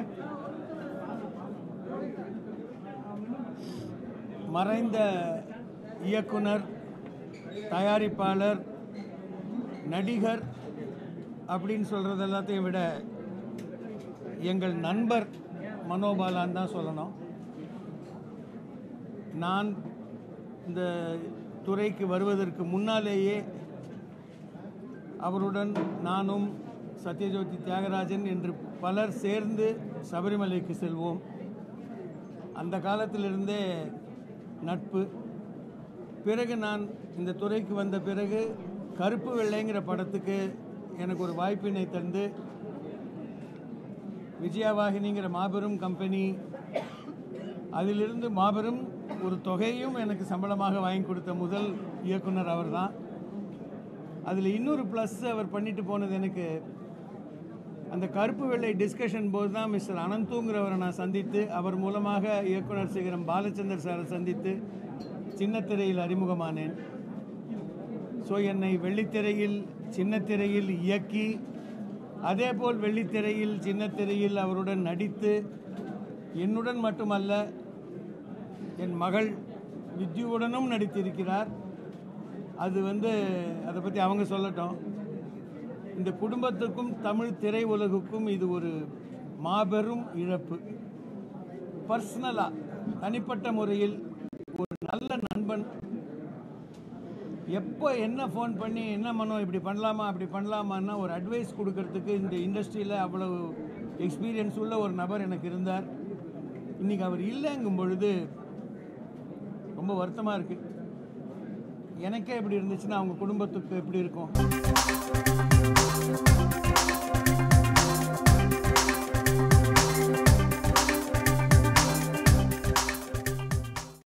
மறைந்த இயக்குனர் தயாரிப்பாளர் நடிகர் அப்படின்னு சொல்கிறது எல்லாத்தையும் விட எங்கள் நண்பர் மனோபாலான் தான் சொல்லணும் நான் இந்த துறைக்கு வருவதற்கு முன்னாலேயே அவருடன் நானும் சத்யஜோதி தியாகராஜன் என்று பலர் சேர்ந்து சபரிமலைக்கு செல்வோம் அந்த காலத்திலிருந்தே நட்பு பிறகு நான் இந்த துறைக்கு வந்த பிறகு கருப்பு வெள்ளைங்கிற படத்துக்கு எனக்கு ஒரு வாய்ப்பினை தந்து விஜயவாகினிங்கிற மாபெரும் கம்பெனி அதிலிருந்து மாபெரும் ஒரு தொகையும் எனக்கு சம்பளமாக வாங்கி கொடுத்த முதல் இயக்குனர் அவர்தான் அதில் இன்னொரு ப்ளஸ் அவர் பண்ணிட்டு போனது எனக்கு அந்த கருப்பு வெள்ளை டிஸ்கஷன் போது தான் மிஸ்டர் அனந்துங்கிறவரை நான் சந்தித்து அவர் மூலமாக இயக்குனர் சிகரம் பாலச்சந்தர் சாரை சந்தித்து சின்னத்திரையில் அறிமுகமானேன் ஸோ என்னை வெள்ளித்திரையில் சின்னத்திரையில் இயக்கி அதேபோல் வெள்ளித்திரையில் சின்னத்திரையில் அவருடன் நடித்து என்னுடன் மட்டுமல்ல என் மகள் வித்யுவுடனும் நடித்திருக்கிறார் அது வந்து அதை பற்றி அவங்க சொல்லட்டும் இந்த குடும்பத்துக்கும் தமிழ் திரை உலகுக்கும் இது ஒரு மாபெரும் இழப்பு பர்சனலாக தனிப்பட்ட முறையில் ஒரு நல்ல நண்பன் எப்போ என்ன ஃபோன் பண்ணி என்ன மனோ இப்படி பண்ணலாமா அப்படி பண்ணலாமான்னா ஒரு அட்வைஸ் கொடுக்கறதுக்கு இந்த இண்டஸ்ட்ரியில் அவ்வளவு எக்ஸ்பீரியன்ஸ் உள்ள ஒரு நபர் எனக்கு இருந்தார் இன்னைக்கு அவர் இல்லைங்கும் பொழுது ரொம்ப வருத்தமாக இருக்குது எனக்கே இப்படி இருந்துச்சுன்னா அவங்க குடும்பத்துக்கு எப்படி இருக்கும்